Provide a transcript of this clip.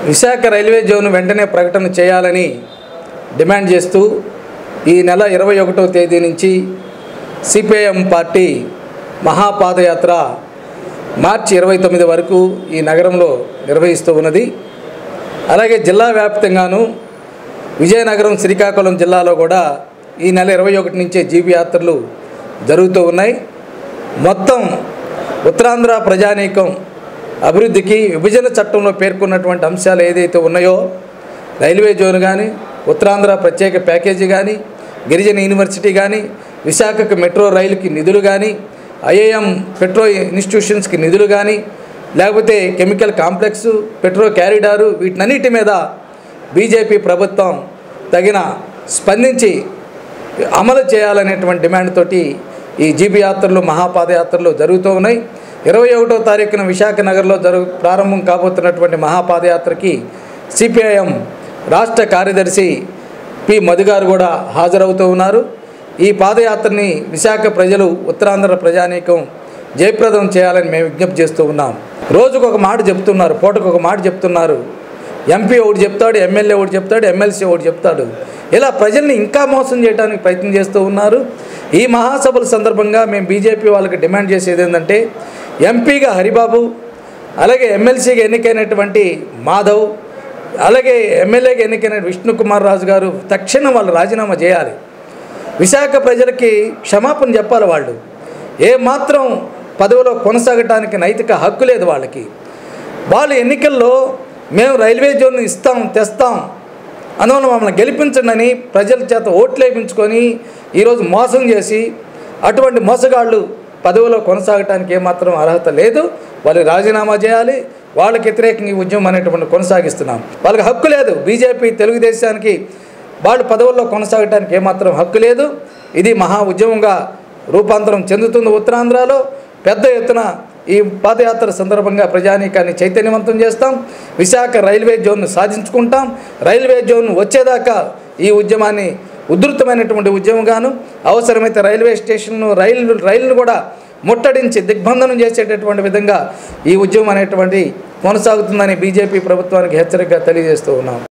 Visakha railway zone వెంటనే ప్రకటన చేయాలని డిమాండ్ చేస్తూ ఈ నెల ఇరవై ఒకటో తేదీ నుంచి సిపిఐఎం పార్టీ మహాపాదయాత్ర మార్చి ఇరవై తొమ్మిది వరకు ఈ నగరంలో నిర్వహిస్తూ ఉన్నది అలాగే జిల్లా వ్యాప్తంగాను విజయనగరం శ్రీకాకుళం జిల్లాలో కూడా ఈ నెల ఇరవై ఒకటి నుంచే జీబీ యాత్రలు జరుగుతూ ఉన్నాయి మొత్తం ఉత్తరాంధ్ర ప్రజానీకం అభివృద్ధికి విభజన చట్టంలో పేర్కొన్నటువంటి అంశాలు ఏదైతే ఉన్నాయో రైల్వే జోన్ కానీ ఉత్తరాంధ్ర ప్రత్యేక ప్యాకేజీ కానీ గిరిజన యూనివర్సిటీ కానీ విశాఖకు మెట్రో రైలుకి నిధులు కానీ ఐఏఎం పెట్రో ఇన్స్టిట్యూషన్స్కి నిధులు కానీ లేకపోతే కెమికల్ కాంప్లెక్స్ పెట్రో క్యారిడారు వీటినన్నిటి మీద బీజేపీ ప్రభుత్వం తగిన స్పందించి అమలు చేయాలనేటువంటి డిమాండ్ తోటి ఈ జీబీ యాత్రలు మహాపాదయాత్రలు జరుగుతూ ఉన్నాయి ఇరవై ఒకటో తారీఖున విశాఖ నగర్లో జరుగు ప్రారంభం కాబోతున్నటువంటి మహాపాదయాత్రకి సిపిఐఎం రాష్ట్ర కార్యదర్శి పి మధు గారు కూడా హాజరవుతూ ఉన్నారు ఈ పాదయాత్రని విశాఖ ప్రజలు ఉత్తరాంధ్ర ప్రజానీకం జయప్రదం చేయాలని మేము విజ్ఞప్తి చేస్తూ ఉన్నాం రోజుకు ఒక మాట చెప్తున్నారు పూటకు ఒక మాట చెప్తున్నారు ఎంపీ ఒకటి చెప్తాడు ఎమ్మెల్యే ఒకటి చెప్తాడు ఎమ్మెల్సీ ఒకటి చెప్తాడు ఇలా ప్రజల్ని ఇంకా మోసం చేయడానికి ప్రయత్నం చేస్తూ ఉన్నారు ఈ మహాసభల సందర్భంగా మేము బీజేపీ వాళ్ళకి డిమాండ్ చేసేది ఏంటంటే ఎంపీగా హరిబాబు అలాగే ఎమ్మెల్సీగా ఎన్నికైనటువంటి మాధవ్ అలాగే ఎమ్మెల్యేగా ఎన్నికైన విష్ణుకుమార్ రాజు గారు తక్షణం వాళ్ళు రాజీనామా చేయాలి విశాఖ ప్రజలకి క్షమాపణ చెప్పాలి వాళ్ళు ఏ మాత్రం పదవిలో కొనసాగటానికి నైతిక హక్కు లేదు వాళ్ళకి వాళ్ళు ఎన్నికల్లో మేము రైల్వే జోన్ ఇస్తాం తెస్తాం అందువల్ల మమ్మల్ని గెలిపించండి ప్రజల చేత ఓట్లు వేయించుకొని ఈరోజు మోసం చేసి అటువంటి మోసగాళ్ళు పదవిలో కొనసాగటానికి ఏమాత్రం అర్హత లేదు వాళ్ళు రాజీనామా చేయాలి వాళ్ళకి వ్యతిరేకంగా ఈ ఉద్యమం అనేటువంటి కొనసాగిస్తున్నాం వాళ్ళకి హక్కు లేదు బీజేపీ తెలుగుదేశానికి వాళ్ళు పదవుల్లో కొనసాగటానికి ఏమాత్రం హక్కు లేదు ఇది మహా ఉద్యమంగా రూపాంతరం చెందుతుంది ఉత్తరాంధ్రలో పెద్ద ఎత్తున ఈ పాదయాత్ర సందర్భంగా ప్రజానీకాన్ని చైతన్యవంతం చేస్తాం విశాఖ రైల్వే జోన్ను సాధించుకుంటాం రైల్వే జోన్ వచ్చేదాకా ఈ ఉద్యమాన్ని ఉధృతమైనటువంటి ఉద్యమంగాను అవసరమైతే రైల్వే స్టేషన్ను రైలు రైలును కూడా ముట్టడించి దిగ్బంధనం చేసేటటువంటి విధంగా ఈ ఉద్యమం అనేటువంటి కొనసాగుతుందని బీజేపీ ప్రభుత్వానికి హెచ్చరికగా తెలియజేస్తూ ఉన్నాం